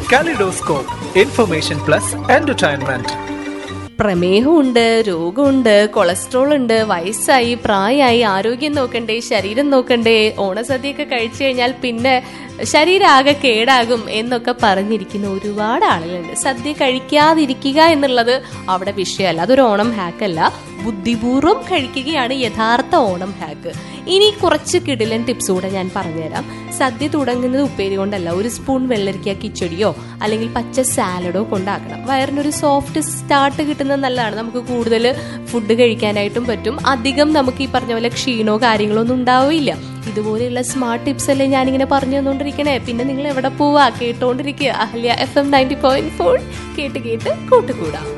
Kaleidoscope, Information Plus Entertainment. പ്രമേഹമുണ്ട് രോഗമുണ്ട് cholesterol ഉണ്ട് വയസ്സായി പ്രായമായി ആരോഗ്യം നോക്കണ്ടേ ശരീരം നോക്കണ്ടേ ഓണസദ്യയൊക്കെ കഴിച്ചു കഴിഞ്ഞാൽ പിന്നെ ശരീരം ആകെ കേടാകും എന്നൊക്കെ പറഞ്ഞിരിക്കുന്ന ഒരുപാട് ആളുകളുണ്ട് സദ്യ കഴിക്കാതിരിക്കുക എന്നുള്ളത് അവിടെ വിഷയമല്ല അതൊരു ഓണം ഹാക്കല്ല ബുദ്ധിപൂർവ്വം കഴിക്കുകയാണ് യഥാർത്ഥ ഓണം ഹാക്ക് ഇനി കുറച്ച് കിടിലൻ ടിപ്സ് കൂടെ ഞാൻ പറഞ്ഞുതരാം സദ്യ തുടങ്ങുന്നത് ഉപ്പേരി കൊണ്ടല്ല ഒരു സ്പൂൺ വെള്ളരിക്ക കിച്ചടിയോ അല്ലെങ്കിൽ പച്ച സാലഡോ കൊണ്ടാക്കണം വയറിനൊരു സോഫ്റ്റ് സ്റ്റാർട്ട് കിട്ടുന്നത് നല്ലതാണ് നമുക്ക് കൂടുതൽ ഫുഡ് കഴിക്കാനായിട്ടും പറ്റും അധികം നമുക്ക് ഈ പറഞ്ഞ പോലെ ക്ഷീണോ കാര്യങ്ങളോ ഒന്നും ഉണ്ടാവില്ല ഇതുപോലെയുള്ള സ്മാർട്ട് ടിപ്സ് അല്ലേ ഞാനിങ്ങനെ പറഞ്ഞു തന്നുകൊണ്ടിരിക്കണേ പിന്നെ നിങ്ങൾ എവിടെ പോവാ കേട്ടോണ്ടിരിക്കുക Ahalya F M ninety point four കേട്ട് കേട്ട് കൂട്ടുകൂടാം